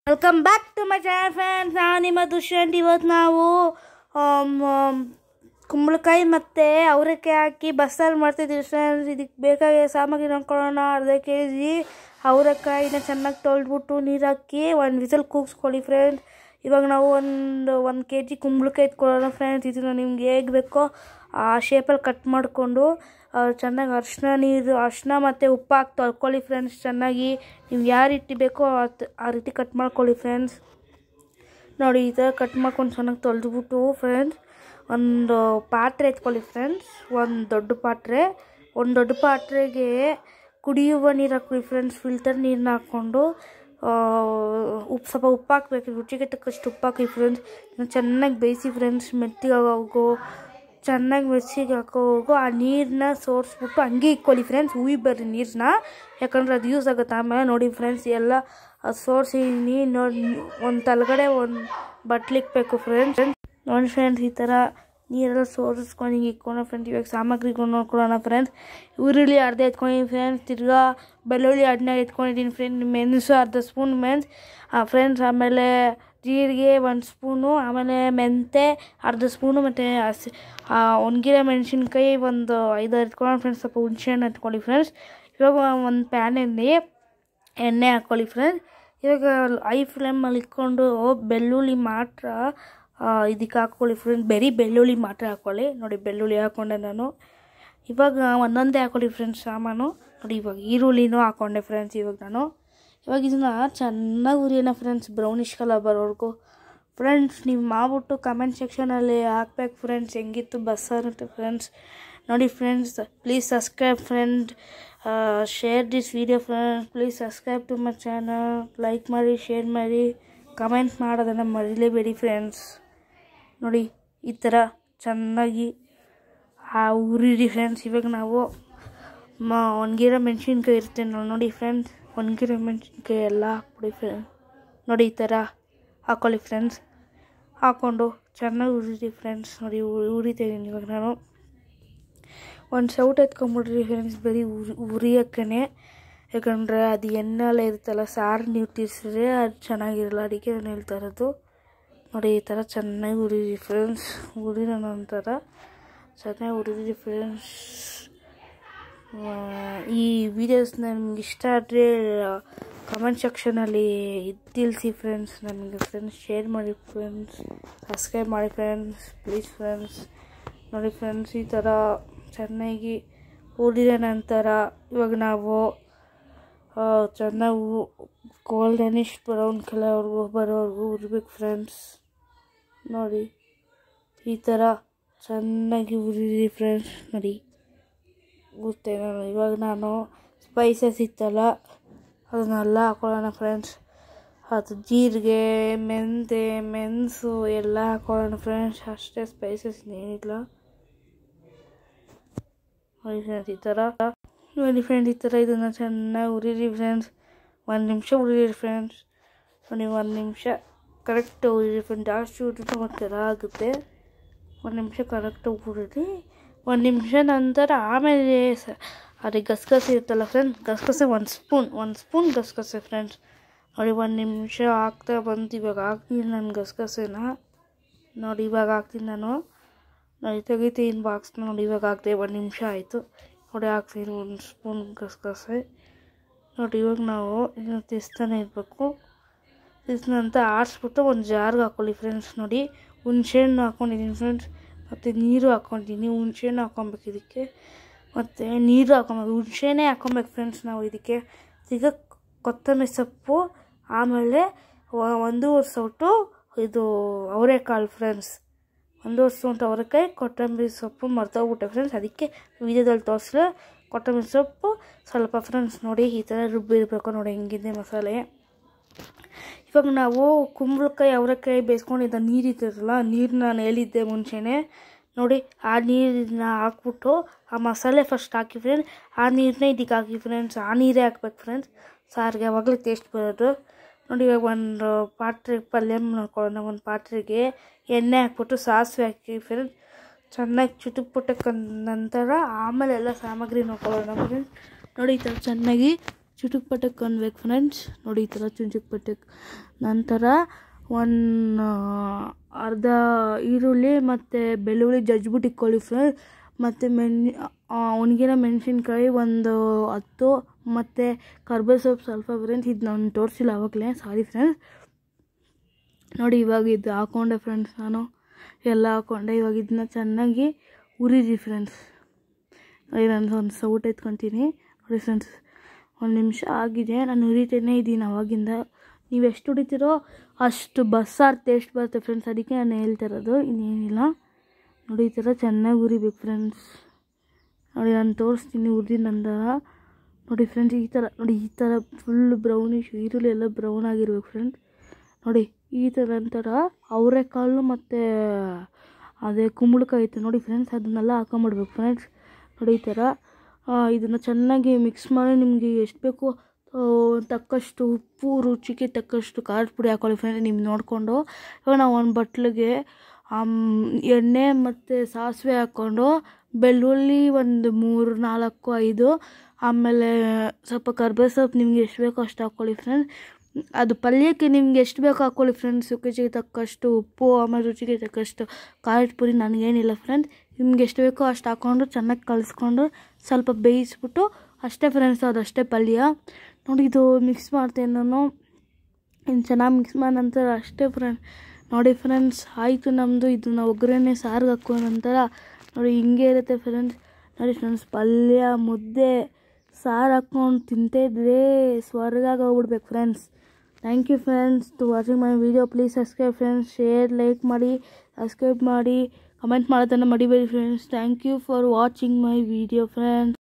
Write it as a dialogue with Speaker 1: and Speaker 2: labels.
Speaker 1: welcome back to my channel friends ನಾನು ನಿಮ್ಮ ದುಷ್ಯಂತ್ ಇವತ್ತು ನಾವು ಆಮ್, ಆಮ್, ಕುಂಬಳಕಾಯಿ ಮತ್ತು ಅವರೆಕಾಯಿ ಹಾಕಿ ಬಸ್ಸಾರು ಮಾಡ್ತಿದ್ದೀವಿ ಫ್ರೆಂಡ್ಸ್ ಇದಕ್ಕೆ ಬೇಕಾಗಿ ಸಾಮಗ್ರಿ ನೋಡ್ಕೊಳ್ಳೋಣ ಅರ್ಧ ಕೆ ಜಿ ಅವರೆಕಾಯಿನ ಚೆನ್ನಾಗಿ ತೊಳೆದ್ಬಿಟ್ಟು ನೀರು ಹಾಕಿ ಒಂದು ವಿಸಲ್ ಕೂಗಿಸ್ಕೊಳ್ಳಿ ಫ್ರೆಂಡ್ಸ್ ಇವಾಗ ನಾವು ಒಂದು ಒಂದು ಕೆ ಜಿ ಕುಂಬಳಕಾಯಿ ಎತ್ಕೊಳ್ಳೋಣ ಫ್ರೆಂಡ್ಸ್ ಇದನ್ನು ನಿಮ್ಗೆ ಹೇಗೆ ಬೇಕೋ ಆ ಶೇಪಲ್ಲಿ ಕಟ್ ಮಾಡಿಕೊಂಡು ಚೆನ್ನಾಗಿ ಅರಿಶಿನ ನೀರು ಅರಿಶಿನ ಮತ್ತು ಉಪ್ಪು ಹಾಕಿ ತೊಳ್ಕೊಳ್ಳಿ ಫ್ರೆಂಡ್ಸ್ ಚೆನ್ನಾಗಿ ನೀವು ಯಾವ ರೀತಿ ಬೇಕೋ ಆ- ಆ ರೀತಿ ಕಟ್ ಮಾಡ್ಕೊಳ್ಳಿ ಫ್ರೆಂಡ್ಸ್ ನೋಡಿ ಈ ಥರ ಕಟ್ ಮಾಡ್ಕೊಂಡು ಚೆನ್ನಾಗಿ ತೊಳೆದ್ಬಿಟ್ಟು ಫ್ರೆಂಡ್ಸ್ ಒಂದು ಪಾತ್ರೆ ಎತ್ಕೊಳ್ಳಿ ಫ್ರೆಂಡ್ಸ್ ಒಂದು ದೊಡ್ಡ ಪಾತ್ರೆ ಒಂದು ದೊಡ್ಡ ಪಾತ್ರೆಗೆ ಕುಡಿಯುವ ನೀರು ಹಾಕೊಳ್ಳಿ ಫ್ರೆಂಡ್ಸ್ ಫಿಲ್ಟರ್ ನೀರನ್ನ ಹಾಕ್ಕೊಂಡು ಆ, ಉಪ್ಪು ಸ್ವಲ್ಪ ಉಪ್ಪು ಹಾಕ್ಬೇಕು ರುಚಿಗೆ ತಕ್ಕಷ್ಟು ಉಪ್ಪು ಹಾಕಿ ಫ್ರೆಂಡ್ಸ್ ಚೆನ್ನಾಗಿ ಬೇಯಿಸಿ ಫ್ರೆಂಡ್ಸ್ ಮೆತ್ತಿಗೆ ಆಗೋಗು ಚೆನ್ನಾಗಿ ಮೆಚ್ಚಿಗೆ ಹಾಕೋಗು ಆ ನೀರನ್ನ ಸೋರಿಸ್ಬಿಟ್ಟು ಹಂಗೆ ಇಕ್ಕೊಳ್ಳಿ ಫ್ರೆಂಡ್ಸ್ ಉಯ್ ಬರ್ರಿ ನೀರನ್ನ ಯಾಕಂದ್ರೆ ಅದು ಯೂಸ್ ಆಗುತ್ತೆ ಆಮೇಲೆ ನೋಡಿ ಫ್ರೆಂಡ್ಸ್ ಎಲ್ಲ ಸೋರಿಸಿ ನೀರು ನೋಡಿ ಒಂದು ತಲಗಡೆ ಒಂದು ಬಟ್ಲಿಕ್ಬೇಕು ಫ್ರೆಂಡ್ಸ್ ನೋಡಿ ಫ್ರೆಂಡ್ಸ್ ಈ ಥರ ನೀರೆಲ್ಲ ಸೋರಿಸ್ಕೊಂಡು ಹಿಂಗೆ ಇಟ್ಕೊಂಡು ಫ್ರೆಂಡ್ಸ್ ಇವಾಗ ಸಾಮಗ್ರಿಗಳು ನೋಡ್ಕೊಳ್ಳೋಣ ಫ್ರೆಂಡ್ಸ್ ಈರುಳ್ಳಿ ಅರ್ಧ ಎತ್ಕೊಂಡಿದ್ದೀನಿ ಫ್ರೆಂಡ್ಸ್ ತಿರ್ಗಾ ಬೆಳ್ಳುಳ್ಳಿ ಅದನ್ನ ಎತ್ಕೊಂಡಿದ್ದೀನಿ ಫ್ರೆಂಡ್ ಮೆಣಸು ಅರ್ಧ ಸ್ಪೂನ್ ಮೆಣಸು ಫ್ರೆಂಡ್ಸ್ ಆಮೇಲೆ ಜೀರಿಗೆ ಒಂದು ಸ್ಪೂನು ಆಮೇಲೆ ಮೆಂತೆ ಅರ್ಧ ಸ್ಪೂನು ಮತ್ತು ಹಸಿ ಒಣಗಿರೋ ಮೆಣಸಿನ್ಕಾಯಿ ಒಂದು ಐದಾರು ಎತ್ಕೊಳ್ಳೋಣ ಫ್ರೆಂಡ್ಸ್ ಸ್ವಲ್ಪ ಹುಣಸೆಹಣ್ಣು ಎತ್ಕೊಳ್ಳಿ ಫ್ರೆಂಡ್ಸ್ ಇವಾಗ ಒಂದು ಪ್ಯಾನಲ್ಲಿ ಎಣ್ಣೆ ಹಾಕ್ಕೊಳ್ಳಿ ಫ್ರೆಂಡ್ಸ್ ಇವಾಗ ಐ ಫ್ಲೇಮಲ್ಲಿ ಇಟ್ಕೊಂಡು ಬೆಳ್ಳುಳ್ಳಿ ಮಾತ್ರ ಇದಕ್ಕೆ ಹಾಕ್ಕೊಳ್ಳಿ ಫ್ರೆಂಡ್ ಬರೀ ಬೆಳ್ಳುಳ್ಳಿ ಮಾತ್ರ ಹಾಕ್ಕೊಳ್ಳಿ ನೋಡಿ ಬೆಳ್ಳುಳ್ಳಿ ಹಾಕ್ಕೊಂಡೆ ನಾನು ಇವಾಗ ಒಂದೊಂದೇ ಹಾಕ್ಕೊಳ್ಳಿ ಫ್ರೆಂಡ್ಸ್ ಸಾಮಾನು ನೋಡಿ ಇವಾಗ ಈರುಳ್ಳಿನೂ ಹಾಕ್ಕೊಂಡೆ ಫ್ರೆಂಡ್ಸ್ ಇವಾಗ ನಾನು ಇವಾಗ ಇದನ್ನು ಚೆನ್ನಾಗಿ ಉರಿಯೋಣ ಫ್ರೆಂಡ್ಸ್ ಬ್ರೌನಿಷ್ ಕಲರ್ ಬರೋವರೆಗೂ ಫ್ರೆಂಡ್ಸ್ ನೀವು ಮಾಡ್ಬಿಟ್ಟು ಕಮೆಂಟ್ ಸೆಕ್ಷನಲ್ಲಿ ಹಾಕ್ಬೇಕು ಫ್ರೆಂಡ್ಸ್ ಹೆಂಗಿತ್ತು ಬಸ್ಸಾರು ಫ್ರೆಂಡ್ಸ್ ನೋಡಿ friends please subscribe friend share this video friends please subscribe to my channel like ಮಾಡಿ ಶೇರ್ ಮಾಡಿ ಕಮೆಂಟ್ ಮಾಡೋದನ್ನು ಮರಿಲೇಬೇಡಿ ಫ್ರೆಂಡ್ಸ್ ನೋಡಿ ಈ ಥರ ಚೆನ್ನಾಗಿ ಆ ಉರಿರಿ ಫ್ರೆಂಡ್ಸ್ ಇವಾಗ ನಾವು ಮ ಒಣಗಿರೋ ಮೆಣಸಿನ್ಕಾಯಿ ಇರುತ್ತೆ ನೋಡಿ ನೋಡಿ ಫ್ರೆಂಡ್ಸ್ ಒಣಗಿರೋ ಮೆಣಸಿನ್ಕಾಯಿ ಎಲ್ಲ ಹಾಕ್ಬಿಡಿ ಫ್ರೆಂಡ್ ನೋಡಿ ಈ ಥರ ಹಾಕ್ಕೊಳ್ಳಿ ಫ್ರೆಂಡ್ಸ್ ಹಾಕ್ಕೊಂಡು ಚೆನ್ನಾಗಿ ಉರಿರಿ ಫ್ರೆಂಡ್ಸ್ ನೋಡಿ ಉರಿ ಉರಿತಾ ಇದ್ದೀನಿ ಇವಾಗ ನಾನು ಒಂದು ಸೌಟ್ ಎತ್ಕೊಂಬಿಡ್ರಿ ಫ್ರೆಂಡ್ಸ್ ಬರೀ ಉರಿ ಉರಿಯೋಕ್ಕೇ ಯಾಕಂದರೆ ಅದು ಎಣ್ಣೆಲ್ಲ ಇರುತ್ತಲ್ಲ ಸಾರು ನೀವು ತೀರ್ಸಿದ್ರೆ ಅದು ಚೆನ್ನಾಗಿರಲ್ಲ ಅದಕ್ಕೆ ನಾನು ಹೇಳ್ತಾ ಇರೋದು ನೋಡಿ ಈ ಥರ ಚೆನ್ನಾಗಿ ಉರಿರಿ ಫ್ರೆಂಡ್ಸ್ ಉರಿದ ನಂತರ ಚೆನ್ನಾಗಿ ಉರಿರಿ ಫ್ರೆಂಡ್ಸ್ ಈ ವಿಡಿಯೋಸ್ನ ನಿಮ್ಗೆ ಇಷ್ಟ ಆದರೆ ಕಮೆಂಟ್ ಸೆಕ್ಷನಲ್ಲಿ ತಿಳಿಸಿ ಫ್ರೆಂಡ್ಸ್ ನನಗೆ ಫ್ರೆಂಡ್ಸ್ ಶೇರ್ ಮಾಡಿ ಫ್ರೆಂಡ್ಸ್ ಸಬ್ಸ್ಕ್ರೈಬ್ ಮಾಡಿ ಫ್ರೆಂಡ್ಸ್ ಪ್ಲೀಸ್ ಫ್ರೆಂಡ್ಸ್ ನೋಡಿ ಫ್ರೆಂಡ್ಸ್ ಈ ಥರ ಚೆನ್ನಾಗಿ ಉರಿದ ನಂತರ ಇವಾಗ ನಾವು ಆ, ಚೆನ್ನಾಗಿ ಗೋಲ್ಡನಿಶ್ ಬ್ರೌನ್ ಕಲರ್ವರೆಗೂ ಬರೋವರೆಗೂ ಉರಿಬೇಕು ಫ್ರೆಂಡ್ಸ್ ನೋಡಿ ಈ ಥರ ಚೆನ್ನಾಗಿ ಉರಿರಿ ಫ್ರೆಂಡ್ಸ್ ನೋಡಿ ಗೊತ್ತೇ ನಾನು ಇವಾಗ ನಾನು ಸ್ಪೈಸಸ್ ಇತ್ತಲ್ಲ ಅದನ್ನೆಲ್ಲ ಹಾಕೊಳ್ಳೋಣ ಫ್ರೆಂಡ್ಸ್ ಅದು ಜೀರಿಗೆ ಮೆಂತೆ ಮೆಣಸು ಎಲ್ಲ ಹಾಕೊಳ್ಳೋಣ ಫ್ರೆಂಡ್ಸ್ ಅಷ್ಟೇ ಸ್ಪೈಸಸ್ ಏನಿಲ್ಲ ನೋಡಿ ಫ್ರೆಂಡ್ಸ್ ಈ ಥರ ನೋಡಿ ಫ್ರೆಂಡ್ಸ್ ಈ ಥರ ಇದನ್ನು ಚೆನ್ನಾಗಿ ಉರಿರಿ ಫ್ರೆಂಡ್ಸ್ ಒಂದು ನಿಮಿಷ ಉರಿರಿ ಫ್ರೆಂಡ್ಸ್ ನೋಡಿ ಒಂದು ನಿಮಿಷ ಕರೆಕ್ಟ್ ಉರಿರಿ ಫ್ರೆಂಡ್ಸ್ ಜಾಸ್ತಿ ಉರಿದ್ರೆ ಒಂಥರ ಆಗುತ್ತೆ ಒಂದು ನಿಮಿಷ ಕರೆಕ್ಟಾಗಿ ಉರಿರಿ ಒಂದು ನಿಮಿಷ ನಂತರ ಆಮೇಲೆ ಸ ಅದೇ ಗಸಗಸೆ ಇರುತ್ತಲ್ಲ ಫ್ರೆಂಡ್ಸ್ ಗಸಗಸೆ ಒಂದು ಸ್ಪೂನ್ ಒಂದು ಸ್ಪೂನ್ ಗಸಗಸೆ ಫ್ರೆಂಡ್ಸ್ ನೋಡಿ ಒಂದು ನಿಮಿಷ ಹಾಕ್ತಾ ಬಂತು ಇವಾಗ ಹಾಕ್ತೀನಿ ನಾನು ಗಸಗಸೆನ ನೋಡಿ ಇವಾಗ ಹಾಕ್ತೀನಿ ನಾನು ನೋಡಿ ತೆಗಿತೀನಿ ಬಾಕ್ಸ್ನ ನೋಡಿ ಇವಾಗ ಹಾಕ್ದೆ ಒಂದು ನಿಮಿಷ ಆಯಿತು ನೋಡಿ ಹಾಕ್ತೀನಿ ಒಂದು ಸ್ಪೂನ್ ಗಸಗಸೆ ನೋಡಿ ಇವಾಗ ನಾವು ಇದನ್ನು ತಿಸ್ತಾನೆ ಇರಬೇಕು ತಿಸ್ದ ನಂತರ ಆರಿಸ್ಬಿಟ್ಟು ಒಂದು ಜಾರ್ಗೆ ಹಾಕ್ಕೊಳ್ಳಿ ಫ್ರೆಂಡ್ಸ್ ನೋಡಿ ಹುಣ್ಸೆಹಣ್ಣು ಹಾಕ್ಕೊಂಡಿದ್ದೀನಿ ಫ್ರೆಂಡ್ಸ್ ಮತ್ತು ನೀರು ಹಾಕ್ಕೊಂಡಿದ್ದೀನಿ ಹುಣ್ಸೆಹಣ್ಣು ಹಾಕ್ಕೊಬೇಕು ಇದಕ್ಕೆ ಮತ್ತು ನೀರು ಹಾಕ್ಕೊಬೇಕು ಹುಣ್ಸೆನೇ ಹಾಕ್ಕೊಬೇಕು ಫ್ರೆಂಡ್ಸ್ ನಾವು ಇದಕ್ಕೆ ಈಗ ಕೊತ್ತಂಬರಿ ಸೊಪ್ಪು ಆಮೇಲೆ ವ- ಒಂದೂವರೆ ಸೌಟು ಇದು ಅವರೆಕಾಳು ಫ್ರೆಂಡ್ಸ್ ಒಂದೂವರೆ ಸೌಟು ಅವರೆಕಾಯಿ ಕೊತ್ತಂಬರಿ ಸೊಪ್ಪು ಮರ್ತೋಗ್ಬಿಟ್ಟೆ ಫ್ರೆಂಡ್ಸ್ ಅದಕ್ಕೆ ವೀಡಿಯೋದಲ್ಲಿ ತೋರಿಸಿದ್ರೆ ಕೊತ್ತಂಬರಿ ಸೊಪ್ಪು ಸ್ವಲ್ಪ ಫ್ರೆಂಡ್ಸ್ ನೋಡಿ ಈ ಥರ ರುಬ್ಬಿರಬೇಕು ನೋಡಿ ಹೆಂಗಿದೆ ಮಸಾಲೆ ಇವಾಗ ನಾವು ಕುಂಬಳಕಾಯಿ ಅವರೆಕಾಯಿ ಬೇಯಿಸ್ಕೊಂಡಿದ್ದ ನೀರಿತ್ತಲ್ಲ ನೀರು ನಾನು ಹೇಳಿದ್ದೆ ಮುಂಚೆನೇ ನೋಡಿ ಆ ನೀರನ್ನ ಹಾಕ್ಬಿಟ್ಟು ಆ ಮಸಾಲೆ ಫಸ್ಟ್ ಹಾಕಿ ಫ್ರೆಂಡ್ಸ್ ಆ ನೀರನ್ನೇ ಇದಕ್ಕೆ ಹಾಕಿ ಫ್ರೆಂಡ್ಸ್ ಆ ನೀರೇ ಹಾಕ್ಬೇಕು ಫ್ರೆಂಡ್ಸ್ ಸಾರಿಗೆ ಆವಾಗಲೇ ಟೇಸ್ಟ್ ಬರೋದು ನೋಡಿ ಇವಾಗ ಒಂದು ಪಾತ್ರೆ ಪಲ್ಯ ಮಾಡ್ಕೊಳ್ಳೋಣ ಒಂದು ಪಾತ್ರೆಗೆ ಎಣ್ಣೆ ಹಾಕ್ಬಿಟ್ಟು ಸಾಸಿವೆ ಹಾಕಿ ಫ್ರೆಂಡ್ಸ್ ಚೆನ್ನಾಗಿ ಚುಟುಕ್ಬಿಟ್ಟಕ್ಕ ನಂತರ ಆಮೇಲೆ ಎಲ್ಲ ಸಾಮಗ್ರಿ ನೋಡ್ಕೊಳ್ಳೋಣ ಫ್ರೆಂಡ್ಸ್ ನೋಡಿ ಈ ಥರ ಚೆನ್ನಾಗಿ ಚುಟುಕ್ ಪಟಕ್ ಅನ್ಬೇಕು ಫ್ರೆಂಡ್ಸ್ ನೋಡಿ ಈ ಥರ ಚುಟುಕ್ ಪಟಕ್ ನಂತರ ಒನ್ ಅರ್ಧ ಈರುಳ್ಳಿ ಮತ್ತು ಬೆಳ್ಳುಳ್ಳಿ ಜಜ್ಬಿಟ್ಟು ಇಕ್ಕೊಳ್ಳಿ ಫ್ರೆಂಡ್ ಮತ್ತು ಮೆಣ್ ಒಣಗಿರೋ ಮೆಣಸಿನ್ಕಾಯಿ ಒಂದು ಹತ್ತು ಮತ್ತು ಕರ್ಬೇವು ಸೊಪ್ಪು ಸ್ವಲ್ಪ ಫ್ರೆಂಡ್ಸ್ ಇದು ನಾನು ತೋರಿಸಿಲ್ಲ ಆವಾಗಲೇ ಸಾರಿ ಫ್ರೆಂಡ್ಸ್ ನೋಡಿ ಇವಾಗ ಇದು ಹಾಕ್ಕೊಂಡೆ ಫ್ರೆಂಡ್ಸ್ ನಾನು ಎಲ್ಲ ಹಾಕ್ಕೊಂಡೆ ಇವಾಗ ಇದನ್ನ ಚೆನ್ನಾಗಿ ಉರಿರಿ ಫ್ರೆಂಡ್ಸ್ ನೋಡಿ ನಾನು ಒಂದು ಸೌಟ್ ಎತ್ಕೊತೀನಿ ನೋಡಿ ಫ್ರೆಂಡ್ಸ್ ಒಂದು ನಿಮಿಷ ಆಗಿದೆ ನಾನು ಉರಿತೇನೆ ಇದ್ದೀನಿ ಅವಾಗಿಂದ ನೀವು ಎಷ್ಟು ಉರಿತೀರೋ ಅಷ್ಟು ಬಸ್ಸಾರು ಟೇಸ್ಟ್ ಬರುತ್ತೆ ಫ್ರೆಂಡ್ಸ್ ಅದಕ್ಕೆ ನಾನು ಹೇಳ್ತಾ ಇರೋದು ಇನ್ನೇನಿಲ್ಲ ನೋಡಿ ಈ ಥರ ಚೆನ್ನಾಗಿ ಉರಿಬೇಕು ಫ್ರೆಂಡ್ಸ್ ನೋಡಿ ನಾನು ತೋರಿಸ್ತೀನಿ ಉರಿದ ನಂತರ ನೋಡಿ ಫ್ರೆಂಡ್ಸ್ ಈ ಥರ ನೋಡಿ ಈ ಥರ ಫುಲ್ ಬ್ರೌನಿಶ್ ಈರುಳ್ಳಿ ಎಲ್ಲ ಬ್ರೌನ್ ಆಗಿರ್ಬೇಕು ಫ್ರೆಂಡ್ಸ್ ನೋಡಿ ಈ ಥರ ನಂತರ ಅವರೆಕಾಳು ಮತ್ತು ಅದೇ ಕುಂಬಳಕಾಯಿ ಐತೆ ನೋಡಿ ಫ್ರೆಂಡ್ಸ್ ಅದನ್ನೆಲ್ಲ ಹಾಕೊಂಬಿಡ್ಬೇಕು ಫ್ರೆಂಡ್ಸ್ ನೋಡಿ ಈ ಥರ ಇದನ್ನು ಚೆನ್ನಾಗಿ ಮಿಕ್ಸ್ ಮಾಡಿ ನಿಮಗೆ ಎಷ್ಟು ಬೇಕು ಆ, ತಕ್ಕಷ್ಟು ಉಪ್ಪು ರುಚಿಗೆ ತಕ್ಕಷ್ಟು ಖಾರದ ಪುಡಿ ಹಾಕೊಳ್ಳಿ ಫ್ರೆಂಡ್ಸ್ ನಿಮ್ಗೆ ನೋಡಿಕೊಂಡು ಇವಾಗ ನಾವು ಒಂದು ಬಟ್ಲಿಗೆ ಆಮ್, ಎಣ್ಣೆ ಮತ್ತು ಸಾಸಿವೆ ಹಾಕ್ಕೊಂಡು ಬೆಳ್ಳುಳ್ಳಿ ಒಂದು ಮೂರು ನಾಲ್ಕು ಐದು ಆಮೇಲೆ ಸ್ವಲ್ಪ ಕರ್ಬೇವು ಸೊಪ್ಪು ನಿಮ್ಗೆ ಎಷ್ಟು ಬೇಕೋ ಅಷ್ಟು ಹಾಕ್ಕೊಳ್ಳಿ ಫ್ರೆಂಡ್ಸ್ ಅದು ಪಲ್ಯಕ್ಕೆ ನಿಮ್ಗೆ ಎಷ್ಟು ಬೇಕೋ ಹಾಕ್ಕೊಳ್ಳಿ ಫ್ರೆಂಡ್ಸ್ ರುಚಿಗೆ ತಕ್ಕಷ್ಟು ಉಪ್ಪು ಆಮೇಲೆ ರುಚಿಗೆ ತಕ್ಕಷ್ಟು ಖಾರದ ಪುಡಿ ನನಗೇನಿಲ್ಲ ಫ್ರೆಂಡ್ಸ್ ನಿಮ್ಗೆ ಎಷ್ಟು ಬೇಕೋ ಅಷ್ಟು ಹಾಕ್ಕೊಂಡು ಚೆನ್ನಾಗಿ ಕಲಿಸ್ಕೊಂಡು ಸ್ವಲ್ಪ ಬೇಯಿಸ್ಬಿಟ್ಟು ಅಷ್ಟೇ ಫ್ರೆಂಡ್ಸ್ ಅದಷ್ಟೇ ಪಲ್ಯ ನೋಡಿ ಇದು ಮಿಕ್ಸ್ ಮಾಡ್ತೇನೆ ನಾನು ಇನ್ನು ಚೆನ್ನಾಗಿ ಮಿಕ್ಸ್ ಮಾಡಿದ ನಂತರ ಅಷ್ಟೇ ಫ್ರೆಂಡ್ ನೋಡಿ ಫ್ರೆಂಡ್ಸ್ ಆಯಿತು ನಮ್ಮದು ಇದನ್ನ ಒಗ್ಗರಣೆ ಸಾರಿಗೆ ಹಾಕೋ ನಂತರ ನೋಡಿ ಹಿಂಗೆ ಇರುತ್ತೆ ಫ್ರೆಂಡ್ಸ್ ನೋಡಿ ಫ್ರೆಂಡ್ಸ್ ಪಲ್ಯ ಮುದ್ದೆ ಸಾರು ಹಾಕ್ಕೊಂಡು ತಿಂತಿದ್ರೆ ಸ್ವರ್ಗಾಗ ಹೋಗ್ಬಿಡ್ಬೇಕು friends thank you friends to watching my video please subscribe friends share like ಮಾಡಿ ಸಬ್ಸ್ಕ್ರೈಬ್ ಮಾಡಿ ಕಮೆಂಟ್ ಮಾಡೋದನ್ನು ಮಡಿಬೇಡಿ friends thank you for watching my video friends